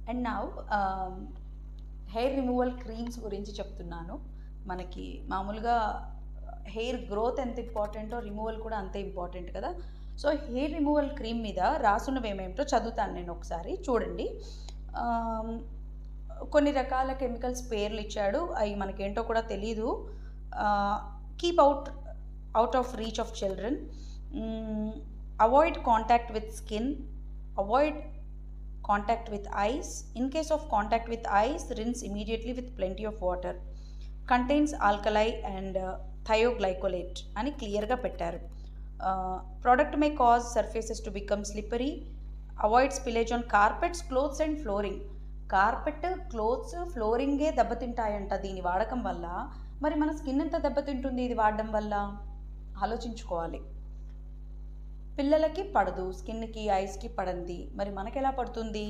and నా hair removal creams గురించి చెప్తున్నాను మనకి మామూలుగా హెయిర్ గ్రోత్ ఎంత ఇంపార్టెంటో రిమూవల్ కూడా అంతే ఇంపార్టెంట్ కదా సో హెయిర్ రిమూవల్ క్రీమ్ మీద రాసున్నవి ఏమేమిటో చదువుతాను నేను ఒకసారి చూడండి ఆమ్, కొన్ని రకాల కెమికల్స్ పేర్లు ఇచ్చాడు అవి మనకేంటో కూడా తెలీదు keep out out of reach of children avoid contact with skin avoid contact with eyes in case of contact with eyes rinse immediately with plenty of water contains alkali and thioglycolate అని క్లియర్గా పెట్టారు product may cause surfaces to become slippery avoid spillage on carpets clothes and flooring carpet clothes ఫ్లోరింగే దెబ్బతింటాయంట దీని వాడకం వల్ల మరి మన స్కిన్ ఎంత దెబ్బతింటుంది ఇది వాడడం వల్ల ఆలోచించుకోవాలి పిల్లలకి పడదు స్కిన్కి ఐస్కి పడంది మరి మనకి ఎలా పడుతుంది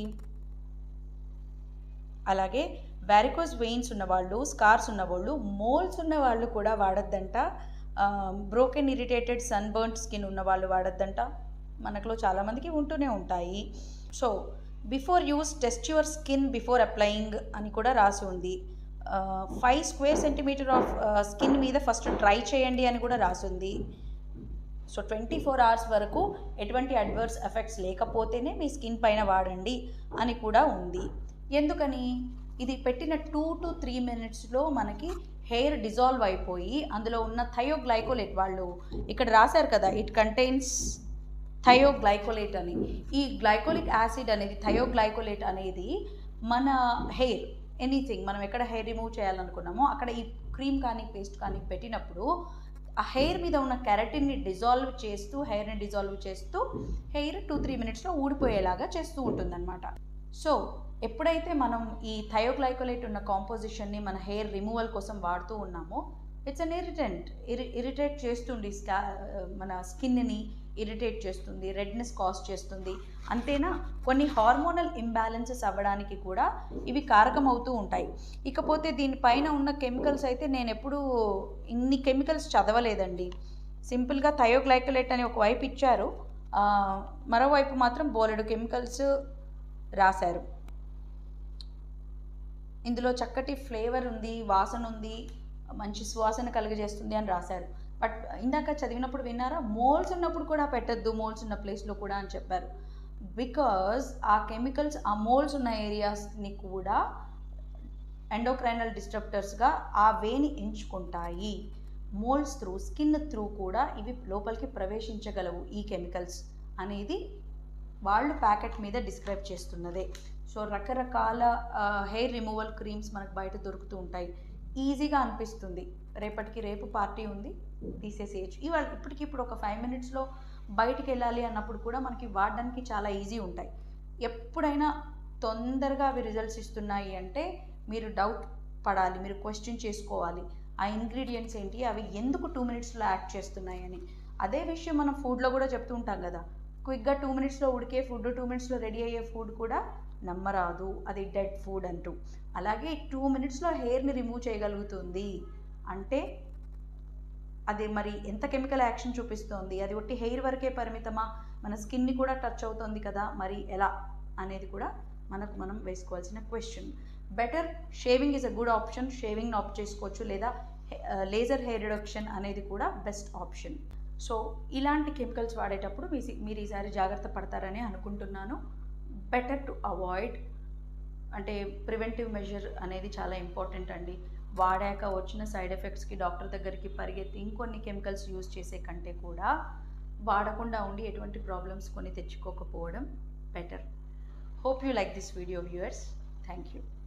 అలాగే వ్యారికోస్ వెయిన్స్ ఉన్నవాళ్ళు స్కార్స్ ఉన్నవాళ్ళు మోల్స్ ఉన్నవాళ్ళు కూడా వాడద్దంట బ్రోకెన్ ఇరిటేటెడ్ సన్బర్న్ స్కిన్ ఉన్నవాళ్ళు వాడద్దంట మనకులో చాలామందికి ఉంటూనే ఉంటాయి so before use test your skin before applying అని కూడా రాసి ఉంది five square centimetre of skin మీద ఫస్ట్ ట్రై చేయండి అని కూడా రాసి ఉంది సో ట్వంటీ ఫోర్ అవర్స్ వరకు ఎటువంటి అడ్వర్స్ ఎఫెక్ట్స్ లేకపోతేనే మీ స్కిన్ పైన వాడండి అని కూడా ఉంది ఎందుకని ఇది పెట్టిన టూ టు త్రీ మినిట్స్లో మనకి హెయిర్ డిజాల్వ్ అయిపోయి అందులో ఉన్న థయోగ్లైకోలేట్ వాళ్ళు ఇక్కడ రాశారు కదా ఇట్ కంటైన్స్ థయోగ్లైకోలేట్ అని ఈ గ్లైకోలిక్ యాసిడ్ అనేది థయోగ్లైకోలేట్ అనేది మన హెయిర్ ఎనీథింగ్ మనం ఎక్కడ హెయిర్ రిమూవ్ చేయాలనుకున్నామో అక్కడ ఈ క్రీమ్ కానీ పేస్ట్ కానీ పెట్టినప్పుడు ఆ హెయిర్ మీద ఉన్న కెరటిన్ని డిజాల్వ్ చేస్తూ హెయిర్ని డిజాల్వ్ చేస్తూ హెయిర్ టూ త్రీ మినిట్స్లో ఊడిపోయేలాగా చేస్తూ ఉంటుందన్నమాట సో ఎప్పుడైతే మనం ఈ థయోగ్లైకోలేట్ ఉన్న కాంపోజిషన్ని మన హెయిర్ రిమూవల్ కోసం వాడుతూ ఉన్నామో ఇట్స్ అన్ ఇరిటెంట్ ఇరి ఇరిటేట్ చేస్తుంది స్కా మన స్కిన్ని ఇరిటేట్ చేస్తుంది రెడ్నెస్ కాజ్ చేస్తుంది అంతేనా కొన్ని హార్మోనల్ ఇంబ్యాలెన్సెస్ అవ్వడానికి కూడా ఇవి కారకం అవుతూ ఉంటాయి ఇకపోతే దీనిపైన ఉన్న కెమికల్స్ అయితే నేను ఎప్పుడూ ఇన్ని కెమికల్స్ చదవలేదండి సింపుల్గా థయోగ్లైకోలేట్ అని ఒక వైపు ఇచ్చారు ఆ, మరోవైపు మాత్రం బోలెడు కెమికల్స్ రాశారు ఇందులో చక్కటి ఫ్లేవర్ ఉంది వాసన ఉంది మంచి సువాసన కలుగజేస్తుంది అని రాశారు బట్ ఇందాక చదివినప్పుడు విన్నారా మోల్స్ ఉన్నప్పుడు కూడా పెట్టద్దు మోల్స్ ఉన్న ప్లేస్లో కూడా అని చెప్పారు బికాజ్ ఆ కెమికల్స్ ఆ మోల్స్ ఉన్న ఏరియాస్ని కూడా ఎండోక్రైనల్ డిస్ట్రప్టర్స్గా ఆ వేని ఎంచుకుంటాయి మోల్స్ త్రూ స్కిన్ త్రూ కూడా ఇవి లోపలికి ప్రవేశించగలవు ఈ కెమికల్స్ అనేది వాళ్ళు ప్యాకెట్ మీద డిస్క్రైబ్ చేస్తున్నదే సో రకరకాల హెయిర్ రిమూవల్ క్రీమ్స్ మనకు బయట దొరుకుతూ ఉంటాయి ఈజీగా అనిపిస్తుంది రేపటికి రేపు పార్టీ ఉంది తీసేసేయచ్చు ఇవాళ ఇప్పటికిప్పుడు ఒక ఫైవ్ మినిట్స్లో బయటికి వెళ్ళాలి అన్నప్పుడు కూడా మనకి వాడడానికి చాలా ఈజీ ఉంటాయి ఎప్పుడైనా తొందరగా అవి రిజల్ట్స్ ఇస్తున్నాయి అంటే మీరు డౌట్ పడాలి మీరు క్వశ్చన్ చేసుకోవాలి ఆ ఇంగ్రీడియంట్స్ ఏంటి అవి ఎందుకు టూ మినిట్స్లో యాడ్ చేస్తున్నాయి అని అదే విషయం మనం ఫుడ్లో కూడా చెప్తూ ఉంటాం కదా క్విక్గా టూ మినిట్స్లో ఉడికే ఫుడ్ టూ మినిట్స్లో రెడీ అయ్యే ఫుడ్ కూడా నమ్మరాదు అది డెడ్ ఫుడ్ అంటూ అలాగే టూ మినిట్స్లో హెయిర్ని రిమూవ్ చేయగలుగుతుంది అంటే అది మరి ఎంత కెమికల్ యాక్షన్ చూపిస్తోంది అది ఒట్టి హెయిర్ వరకే పరిమితమా మన స్కిన్ని కూడా టచ్ అవుతుంది కదా మరి ఎలా అనేది కూడా మనకు మనం వేసుకోవాల్సిన question better shaving is a good option షేవింగ్ని ఆప్ట్ చేసుకోవచ్చు లేదా లేజర్ హెయిర్ రిడక్షన్ అనేది కూడా బెస్ట్ ఆప్షన్ సో ఇలాంటి కెమికల్స్ వాడేటప్పుడు మీ మీరు ఈసారి జాగ్రత్త పడతారని అనుకుంటున్నాను బెటర్ టు అవాయిడ్ అంటే ప్రివెంటివ్ మెజర్ అనేది చాలా ఇంపార్టెంట్ అండి వాడాక వచ్చిన సైడ్ ఎఫెక్ట్స్కి డాక్టర్ దగ్గరికి పరిగెత్తి ఇంకొన్ని కెమికల్స్ యూజ్ చేసే కంటే కూడా వాడకుండా ఉండి ఎటువంటి ప్రాబ్లమ్స్ కొని తెచ్చుకోకపోవడం better hope you like this video viewers thank you